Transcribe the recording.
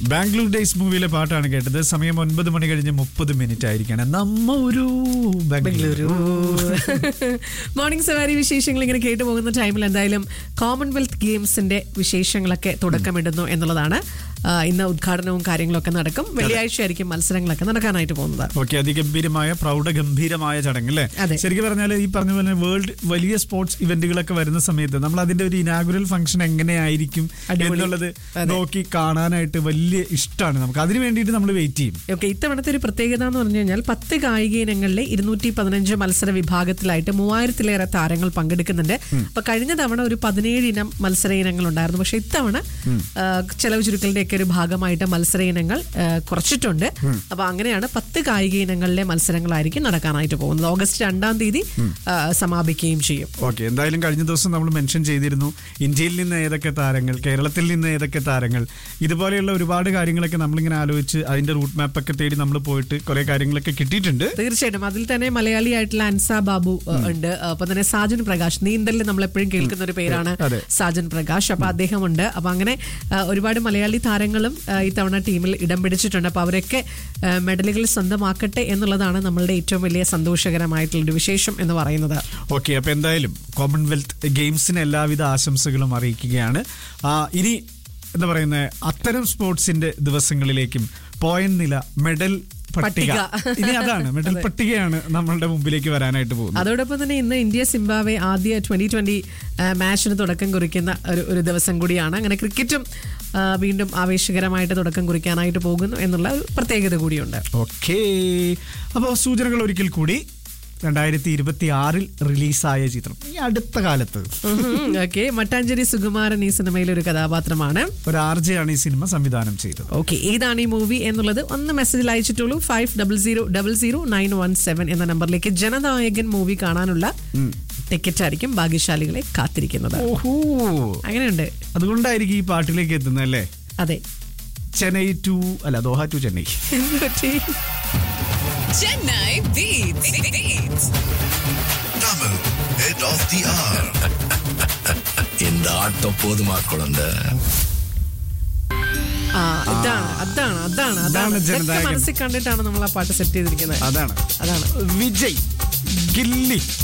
Bangalore days മൂവിയിലെ പാട്ടാണ് കേട്ടത് സമയം ഒൻപത് മണി കഴിഞ്ഞ് മുപ്പത് മിനിറ്റ് ആയിരിക്കണം നമ്മ ഒരു ബംഗളൂരു മോർണിംഗ് സവാരി വിശേഷങ്ങൾ ഇങ്ങനെ കേട്ടു പോകുന്ന ടൈമിൽ എന്തായാലും കോമൺവെൽത്ത് ഗെയിംസിന്റെ വിശേഷങ്ങളൊക്കെ തുടക്കമിടുന്നു എന്നുള്ളതാണ് ആ, ഇന്ന് ഉദ്ഘാടനവും കാര്യങ്ങളൊക്കെ നടക്കും വെള്ളിയാഴ്ച ആയിരിക്കും മത്സരങ്ങളൊക്കെ നടക്കാനായിട്ട് പോകുന്നത് ഓക്കെ അതിഗംഭീരമായ പ്രൗഢഗംഭീരമായ ചടങ്ങ് അല്ലേ അതെ. ശരിക്കും പറഞ്ഞാൽ ഈ പറഞ്ഞ പോലെ വേൾഡ് വലിയ സ്പോർട്സ് ഇവന്റുകളൊക്കെ വരുന്ന സമയത്ത് നമ്മൾ അതിന്റെ ഒരു ഇനാഗുറൽ ഫംഗ്ഷൻ എങ്ങനെയായിരിക്കും അടിപൊളി. എന്നുള്ളത് അതെ. നോക്കി കാണാനായിട്ട് വലിയ ഇഷ്ടമാണ് നമുക്ക് അതിന് വേണ്ടിയിട്ട് നമ്മൾ വെയിറ്റ് ചെയ്യും ഓക്കെ ഇത്തവണത്തെ ഒരു പ്രത്യേകത എന്ന് പറഞ്ഞു കഴിഞ്ഞാൽ പത്ത് കായിക ഇനങ്ങളിലെ ഇരുന്നൂറ്റി പതിനഞ്ച് മത്സര വിഭാഗത്തിലായിട്ട് മൂവായിരത്തിലേറെ താരങ്ങൾ പങ്കെടുക്കുന്നുണ്ട് അപ്പൊ കഴിഞ്ഞ തവണ ഒരു പതിനേഴ് ഇനം മത്സര ഇനങ്ങൾ ഉണ്ടായിരുന്നു പക്ഷെ ഇത്തവണ ആ, ചെലവ് ചുരുക്കലിന്റെ ഒക്കെ ഒരു ഭാഗമായിട്ട് മത്സര ഇനങ്ങൾ ആ, കുറച്ചിട്ടുണ്ട് അപ്പൊ അങ്ങനെയാണ് പത്ത് കായിക ഇനങ്ങളിലെ മത്സരങ്ങളായിരിക്കും നടക്കാനായിട്ട് പോകുന്നത് ഓഗസ്റ്റ് രണ്ടാം തീയതി ആ, സമാപിക്കുകയും ചെയ്യും ഓക്കെ എന്തായാലും കഴിഞ്ഞ ദിവസം നമ്മൾ മെൻഷൻ ചെയ്തിരുന്നു ഇന്ത്യയിൽ നിന്ന് ഏതൊക്കെ താരങ്ങൾ കേരളത്തിൽ നിന്ന് ഏതൊക്കെ താരങ്ങൾ ഇതുപോലെയുള്ള ഒരുപാട് കാര്യങ്ങളൊക്കെ നമ്മളിങ്ങനെ ആലോചിച്ച് അതിന്റെ റൂട്ട് മാപ്പ് ഒക്കെ തേടി നമ്മൾ പോയിട്ട് കുറെ കാര്യങ്ങളൊക്കെ കിട്ടിയിട്ടുണ്ട് തീർച്ചയായിട്ടും അതിൽ തന്നെ മലയാളിയായിട്ടുള്ള അൻസ ബാബു ഏഹ്, ഉണ്ട് അപ്പൊ തന്നെ സാജൻ പ്രകാശ് നീന്തലിൽ നമ്മൾ എപ്പോഴും കേൾക്കുന്ന ഒരു പേരാണ് അതെ. സാജൻ പ്രകാശ് അപ്പൊ അദ്ദേഹമുണ്ട് അപ്പൊ അങ്ങനെ ഏഹ്, ഒരുപാട് മലയാളി താരങ്ങളും ഏഹ്, ഇത്തവണ ടീമിൽ ഇടം പിടിച്ചിട്ടുണ്ട് അപ്പൊ അവരൊക്കെ ഏഹ്, മെഡലുകൾ സ്വന്തമാക്കട്ടെ എന്നുള്ളതാണ് നമ്മളുടെ ഏറ്റവും വലിയ സന്തോഷകരമായിട്ടുള്ള ഒരു വിശേഷം എന്ന് പറയുന്നത് ഓക്കെ അപ്പൊ എന്തായാലും കോമൺവെൽത്ത് ഗെയിംസിന് എല്ലാവിധ ആശംസകളും അറിയിക്കുകയാണ് ആ, ഇനി എന്താ പറയുന്നത് അത്തരം സ്പോർട്സിന്റെ ദിവസങ്ങളിലേക്കും പോയിന്റ് നില മെഡൽ പട്ടിക പട്ടിക. ഇനി അതാണ് മെഡൽ പട്ടികയാണ് നമ്മളുടെ മുമ്പിലേക്ക് വരാനായിട്ട് പോകുന്നത് അതോടൊപ്പം തന്നെ ഇന്ന് ഇന്ത്യ സിംബാവെ ആദ്യ ട്വന്റി ട്വന്റി മാച്ചിന് തുടക്കം കുറിക്കുന്ന ഒരു ഒരു ദിവസം കൂടിയാണ് അങ്ങനെ ക്രിക്കറ്റും ആ, വീണ്ടും ആവേശകരമായിട്ട് തുടക്കം കുറിക്കാനായിട്ട് പോകുന്നു എന്നുള്ള ഒരു പ്രത്യേകത കൂടിയുണ്ട് ഓക്കേ അപ്പോൾ സൂചനകൾ ഒരിക്കൽ കൂടി രണ്ടായിരത്തി ഇരുപത്തി ആറിൽ റിലീസായ ചിത്രം ഈ അടുത്ത കാലത്ത് ഓക്കെ മട്ടാഞ്ചേരി സുകുമാരൻ ഈ സിനിമയിൽ ഒരു കഥാപാത്രമാണ് ഒരു ആർജയാണ് ഈ സിനിമ സംവിധാനം ചെയ്തത് ഓക്കെ ഏതാണ് ഈ മൂവി എന്നുള്ളത് ഒന്ന് മെസ്സേജിൽ അയച്ചിട്ടുള്ളൂ five double zero double zero nine one seven എന്ന നമ്പറിലേക്ക് ജനനായകൻ മൂവി കാണാനുള്ള ടിക്കറ്റ് ആയിരിക്കും ഭാഗ്യശാലികളെ കാത്തിരിക്കുന്നത് ഓഹോ അങ്ങനെയുണ്ട് അതുകൊണ്ടായിരിക്കും ഈ പാട്ടിലേക്ക് എത്തുന്നത് അല്ലേ അതെ ചെന്നൈ ടു അല്ല ദോഹ ടു ചെന്നൈ എന്ത് പറ്റി Chennai Beats. Beats. Tamil, head of the hour. இந்த ஆட்டம் போதுமா குழந்தை ആ ഇതാണ് അതാണ് അതാണ് അതാണ് അതാണ് ഇതൊക്കെ ജനനായകൻ. മനസ്സിൽ കണ്ടിട്ടാണ് നമ്മൾ ആ പാട്ട് സെറ്റ് ചെയ്തിരിക്കുന്നത് അതാണ് അതാണ് വിജയ് ഗില്ലി